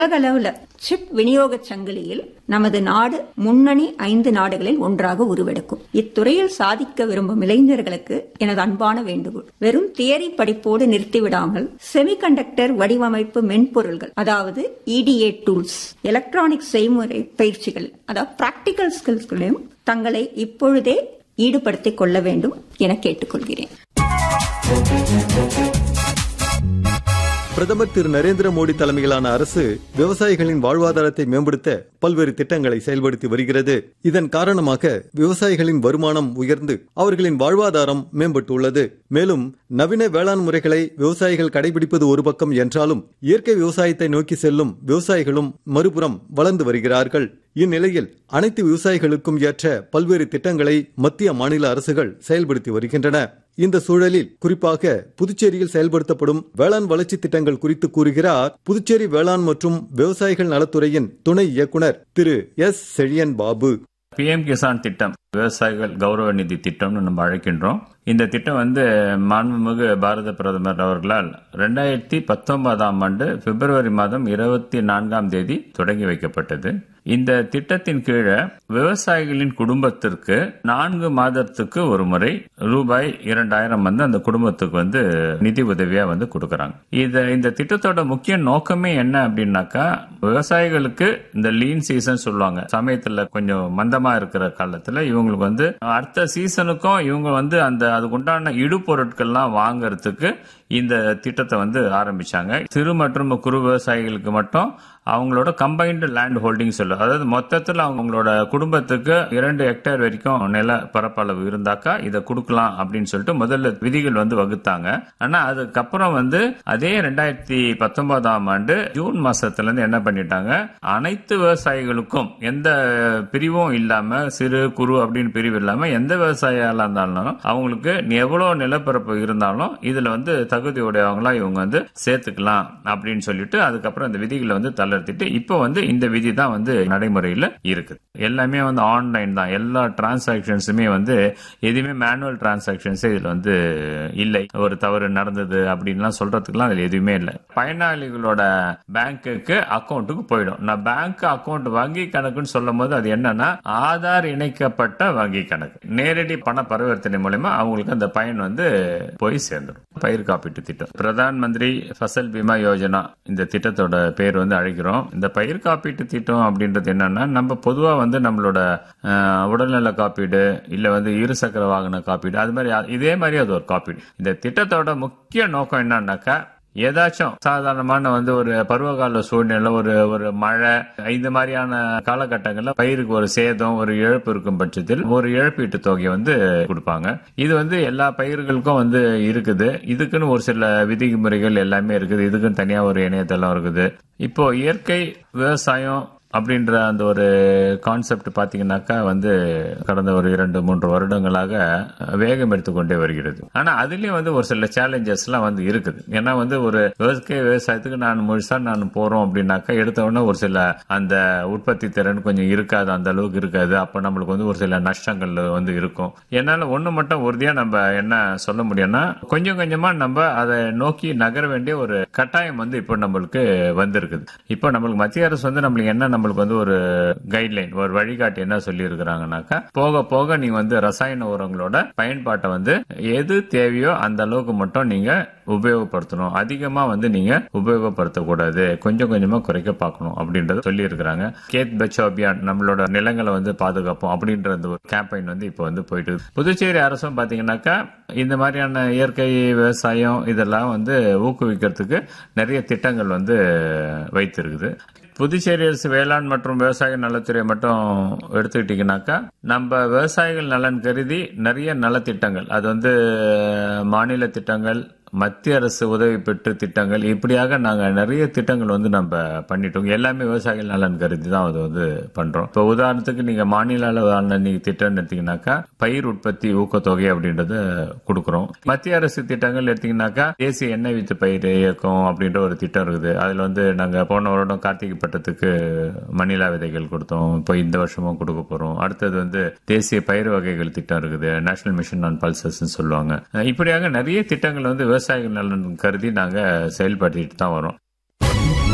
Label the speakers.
Speaker 1: உலக அளவுல சிப் விநியோக சங்கிலியில் நமது நாடு முன்னணி ஐந்து நாடுகளில் ஒன்றாக உருவெடுக்கும் இத்துறையில் சாதிக்க விரும்பும் இளைஞர்களுக்கு எனது அன்பான வேண்டுகோள் வெறும் தியரி படிப்போடு நிறுத்திவிடாமல் செமிகண்டக்டர் வடிவமைப்பு மென்பொருள்கள் அதாவது இடிஏ டூல்ஸ் எலக்ட்ரானிக் செய்முறை பயிற்சிகள் அதாவது பிராக்டிக்கல் ஸ்கில்ஸ்களையும் தங்களை இப்பொழுதே ஈடுபடுத்திக் கொள்ள வேண்டும் என கேட்டுக்கொள்கிறேன்
Speaker 2: பிரதமர் திரு நரேந்திர மோடி தலைமையிலான அரசு விவசாயிகளின் வாழ்வாதாரத்தை மேம்படுத்த பல்வேறு திட்டங்களை செயல்படுத்தி வருகிறது இதன் காரணமாக விவசாயிகளின் வருமானம் உயர்ந்து அவர்களின் வாழ்வாதாரம் மேம்பட்டுள்ளது மேலும் நவீன வேளாண் முறைகளை விவசாயிகள் கடைபிடிப்பது ஒரு பக்கம் என்றாலும் இயற்கை விவசாயத்தை நோக்கி செல்லும் விவசாயிகளும் மறுபுறம் வளர்ந்து வருகிறார்கள் இந்நிலையில் அனைத்து விவசாயிகளுக்கும் ஏற்ற பல்வேறு திட்டங்களை மத்திய மாநில அரசுகள் செயல்படுத்தி வருகின்றன இந்த சூழலில் குறிப்பாக புதுச்சேரியில் செயல்படுத்தப்படும் வேளாண் வளர்ச்சி திட்டங்கள் குறித்து கூறுகிறார் புதுச்சேரி வேளாண் மற்றும் விவசாயிகள் நலத்துறையின் துணை இயக்குனர் திரு எஸ் செழியன் பாபு
Speaker 3: பிஎம் கிசான் திட்டம் விவசாயிகள் கௌரவ நிதி திட்டம்னு நம்ம அழைக்கின்றோம் இந்த திட்டம் வந்து மாண்புமிகு பாரத பிரதமர் அவர்களால் ரெண்டாயிரத்தி பத்தொன்பதாம் ஆண்டு பிப்ரவரி மாதம் இருபத்தி நான்காம் தேதி தொடங்கி வைக்கப்பட்டது இந்த திட்டத்தின் கீழே விவசாயிகளின் குடும்பத்திற்கு நான்கு மாதத்துக்கு ஒரு முறை ரூபாய் இரண்டாயிரம் வந்து அந்த குடும்பத்துக்கு வந்து நிதி உதவியா வந்து கொடுக்கறாங்க இத இந்த திட்டத்தோட முக்கிய நோக்கமே என்ன அப்படின்னாக்கா விவசாயிகளுக்கு இந்த லீன் சீசன் சொல்லுவாங்க சமயத்துல கொஞ்சம் மந்தமா இருக்கிற காலத்துல இவங்களுக்கு வந்து அடுத்த சீசனுக்கும் இவங்க வந்து அந்த அதுக்கு உண்டான இடுபொருட்கள்லாம் வாங்கறதுக்கு இந்த திட்டத்தை வந்து ஆரம்பிச்சாங்க சிறு மற்றும் குறு விவசாயிகளுக்கு மட்டும் அவங்களோட கம்பைன்டு லேண்ட் ஹோல்டிங் சொல்லு அதாவது மொத்தத்தில் அவங்களோட குடும்பத்துக்கு இரண்டு ஹெக்டேர் வரைக்கும் நில பரப்பளவு இருந்தாக்கா இதை கொடுக்கலாம் அப்படின்னு சொல்லிட்டு முதல்ல விதிகள் வந்து வகுத்தாங்க ஆனா அதுக்கப்புறம் வந்து அதே ரெண்டாயிரத்தி பத்தொன்பதாம் ஆண்டு ஜூன் மாசத்துல இருந்து என்ன பண்ணிட்டாங்க அனைத்து விவசாயிகளுக்கும் எந்த பிரிவும் இல்லாம சிறு குறு அப்படின்னு பிரிவு இல்லாம எந்த விவசாயிகளா இருந்தாலும் அவங்களுக்கு எவ்வளவு நிலப்பரப்பு இருந்தாலும் இதுல வந்து தகுதியுடையவங்களா இவங்க வந்து சேர்த்துக்கலாம் அப்படின்னு சொல்லிட்டு அதுக்கப்புறம் இந்த விதிகளை வந்து தளர்த்திட்டு இப்போ வந்து இந்த விதி தான் வந்து நடைமுறையில் இருக்குது எல்லாமே வந்து ஆன்லைன் தான் எல்லா டிரான்சாக்ஷன்ஸுமே வந்து எதுவுமே மேனுவல் டிரான்சாக்ஷன்ஸே இதுல வந்து இல்லை ஒரு தவறு நடந்தது அப்படின்லாம் சொல்றதுக்குலாம் அதுல எதுவுமே இல்லை பயனாளிகளோட பேங்க்குக்கு அக்கௌண்ட்டுக்கு போயிடும் நான் பேங்க் அக்கௌண்ட் வங்கி கணக்குன்னு சொல்லும் போது அது என்னன்னா ஆதார் இணைக்கப்பட்ட வங்கி கணக்கு நேரடி பண பரிவர்த்தனை மூலயமா அவங்களுக்கு அந்த பயன் வந்து போய் சேர்ந்துடும் பயிர் காப்பீட்டு திட்டம் பிரதான் மந்திரி ஃபசல் பீமா யோஜனா இந்த திட்டத்தோட பேர் வந்து அழைக்கிறோம் இந்த பயிர் காப்பீட்டு திட்டம் அப்படின்றது என்னன்னா நம்ம பொதுவா வந்து நம்மளோட அஹ், உடல்நல காப்பீடு இல்ல வந்து இருசக்கர வாகன காப்பீடு அது மாதிரி அ- இதே மாதிரி அது ஒரு காப்பீடு இந்த திட்டத்தோட முக்கிய நோக்கம் என்னன்னாக்கா ஏதாச்சும் சாதாரணமான வந்து ஒரு பருவகால சூழ்நிலை ஒரு ஒரு மழை இந்த மாதிரியான காலகட்டங்கள்ல பயிருக்கு ஒரு சேதம் ஒரு இழப்பு இருக்கும் பட்சத்தில் ஒரு இழப்பீட்டு தொகையை வந்து கொடுப்பாங்க இது வந்து எல்லா பயிர்களுக்கும் வந்து இருக்குது இதுக்குன்னு ஒரு சில விதிமுறைகள் எல்லாமே இருக்குது இதுக்குன்னு தனியா ஒரு இணையதளம் இருக்குது இப்போ இயற்கை விவசாயம் அப்படின்ற அந்த ஒரு கான்செப்ட் பாத்தீங்கன்னாக்கா வந்து கடந்த ஒரு இரண்டு மூன்று வருடங்களாக வேகம் எடுத்துக்கொண்டே வருகிறது ஆனா அதுலயும் வந்து ஒரு சில சேலஞ்சஸ் எல்லாம் வந்து இருக்குது ஏன்னா வந்து ஒரு விவசாய விவசாயத்துக்கு நான் முழுசா நான் போறோம் அப்படின்னாக்கா எடுத்த உடனே ஒரு சில அந்த உற்பத்தி திறன் கொஞ்சம் இருக்காது அந்த அளவுக்கு இருக்காது அப்ப நம்மளுக்கு வந்து ஒரு சில நஷ்டங்கள் வந்து இருக்கும் என்னால ஒண்ணு மட்டும் உறுதியா நம்ம என்ன சொல்ல முடியும்னா கொஞ்சம் கொஞ்சமா நம்ம அதை நோக்கி நகர வேண்டிய ஒரு கட்டாயம் வந்து இப்போ நம்மளுக்கு வந்திருக்குது இப்போ நம்மளுக்கு மத்திய அரசு வந்து நம்மளுக்கு என்ன நம்மளுக்கு வந்து ஒரு கைட்லைன் ஒரு வழிகாட்டி என்ன சொல்லி இருக்கிறாங்கன்னாக்கா போக போக நீங்க வந்து ரசாயன உரங்களோட பயன்பாட்டை வந்து எது தேவையோ அந்த அளவுக்கு மட்டும் நீங்க உபயோகப்படுத்தணும் அதிகமா வந்து நீங்க உபயோகப்படுத்தக்கூடாது கொஞ்சம் கொஞ்சமா குறைக்க பார்க்கணும் அப்படின்றத சொல்லி இருக்கிறாங்க கேத் பச்சோ அபியான் நம்மளோட நிலங்களை வந்து பாதுகாப்போம் அப்படின்ற அந்த ஒரு கேம்பெயின் வந்து இப்போ வந்து போயிட்டு இருக்கு. புதுச்சேரி அரசும் பாத்தீங்கன்னாக்கா இந்த மாதிரியான இயற்கை விவசாயம் இதெல்லாம் வந்து ஊக்குவிக்கிறதுக்கு நிறைய திட்டங்கள் வந்து வைத்திருக்குது புதுச்சேரி அரசு வேளாண் மற்றும் விவசாய நலத்துறை மட்டும் எடுத்துக்கிட்டீங்கன்னாக்கா நம்ம விவசாயிகள் நலன் கருதி நிறைய நலத்திட்டங்கள் அது வந்து மாநில திட்டங்கள் மத்திய அரசு உதவி பெற்று திட்டங்கள் இப்படியாக நாங்க நிறைய திட்டங்கள் வந்து நம்ம பண்ணிட்டோம் எல்லாமே விவசாயிகள் நலன் கருதி தான் அது வந்து பண்றோம் இப்போ உதாரணத்துக்கு நீங்க மாநில அளவான நீங்க திட்டம் எடுத்தீங்கன்னாக்கா பயிர் உற்பத்தி ஊக்கத்தொகை அப்படின்றத கொடுக்குறோம் மத்திய அரசு திட்டங்கள் எடுத்தீங்கன்னாக்கா தேசிய எண்ணெய் வித்து பயிர் இயக்கம் அப்படின்ற ஒரு திட்டம் இருக்குது அதுல வந்து நாங்க போன வருடம் கார்த்திகை பட்டத்துக்கு மணிலா விதைகள் கொடுத்தோம் இப்போ இந்த வருஷமும் கொடுக்க போறோம் அடுத்தது வந்து தேசிய பயிர் வகைகள் திட்டம் இருக்குது நேஷனல் மிஷன் ஆன் பல்சஸ் சொல்லுவாங்க அஹ் இப்படியாக நிறைய திட்டங்கள் வந்து விவசாயிகள் நலன் கருதி நாங்க செயல்படுத்திட்டு தான் வரோம்